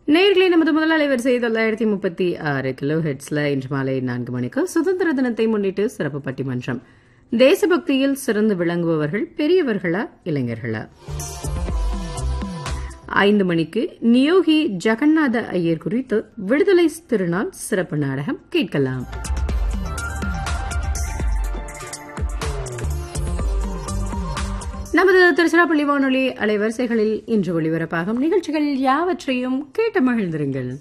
நேர்களை நமது முதல் அலைவரிசை தொள்ளாயிரத்தி முப்பத்தி ஆறு கிலோ ஹெட்ஸ்ல இன்று மாலை நான்கு மணிக்கு சுதந்திர தினத்தை முன்னிட்டு சிறப்பு பட்டிமன்றம் தேசபக்தியில் சிறந்து விளங்குபவர்கள் பெரியவர்களா இளைஞர்களா ஐந்து மணிக்கு நியோகி ஜெகநாத ஐயர் குறித்து விடுதலை திருநாள் சிறப்பு நாடகம் கேட்கலாம் நமது திருச்சிராப்பள்ளி வானொலி அலைவரிசைகளில் இன்று ஒளிபரப்பாகும் நிகழ்ச்சிகள் யாவற்றையும் கேட்டு மகிழ்ந்திருங்கள்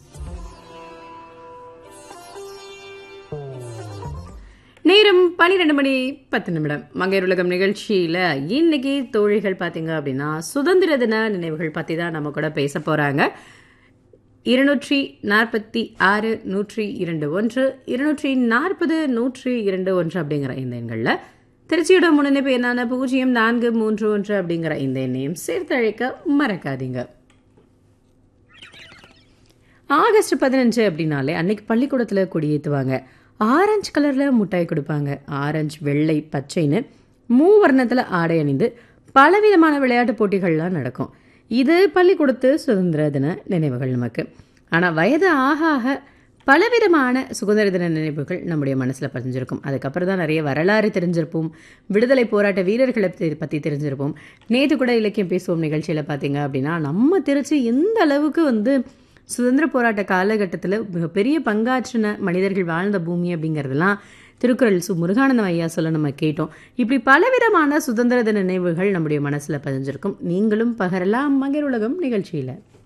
நேரம் பன்னிரெண்டு மணி பத்து நிமிடம் மங்கையர் உலகம் நிகழ்ச்சியில இன்னைக்கு தோழிகள் பாத்தீங்க அப்படின்னா சுதந்திர தின நினைவுகள் பத்தி தான் நம்ம கூட பேச போறாங்க இருநூற்றி நாற்பத்தி ஆறு நூற்றி இரண்டு ஒன்று இருநூற்றி நாற்பது நூற்றி இரண்டு ஒன்று அப்படிங்கிற இந்த எண்களில் திருச்சியோட முன்னிணைப்பு என்னான பூஜ்ஜியம் நான்கு மூன்று ஒன்று அப்படிங்கிற இந்த எண்ணையும் சேர்த்து அழைக்க மறக்காதீங்க ஆகஸ்ட் பதினஞ்சு அப்படின்னாலே அன்னைக்கு பள்ளிக்கூடத்தில் கொடியேற்றுவாங்க ஆரஞ்சு கலரில் மிட்டாய் கொடுப்பாங்க ஆரஞ்சு வெள்ளை பச்சைன்னு மூவர்ணத்தில் ஆடை அணிந்து பலவிதமான விளையாட்டு போட்டிகள்லாம் நடக்கும் இது பள்ளிக்கூடத்து சுதந்திர தின நினைவுகள் நமக்கு ஆனால் வயது ஆக ஆக பலவிதமான சுதந்திர தின நினைவுகள் நம்முடைய மனசில் பதிஞ்சிருக்கும் அதுக்கப்புறம் தான் நிறைய வரலாறு தெரிஞ்சிருப்போம் விடுதலை போராட்ட வீரர்களை பற்றி தெரிஞ்சிருப்போம் நேற்று கூட இலக்கியம் பேசுவோம் நிகழ்ச்சியில் பார்த்தீங்க அப்படின்னா நம்ம திருச்சி எந்த அளவுக்கு வந்து சுதந்திர போராட்ட காலகட்டத்தில் மிகப்பெரிய பங்காற்றின மனிதர்கள் வாழ்ந்த பூமி அப்படிங்கிறதெல்லாம் திருக்குறள் சு முருகானந்தம் ஐயா சொல்ல நம்ம கேட்டோம் இப்படி பலவிதமான சுதந்திர தின நினைவுகள் நம்முடைய மனசில் பதிஞ்சிருக்கும் நீங்களும் பகரலாம் மகர் உலகம் நிகழ்ச்சியில்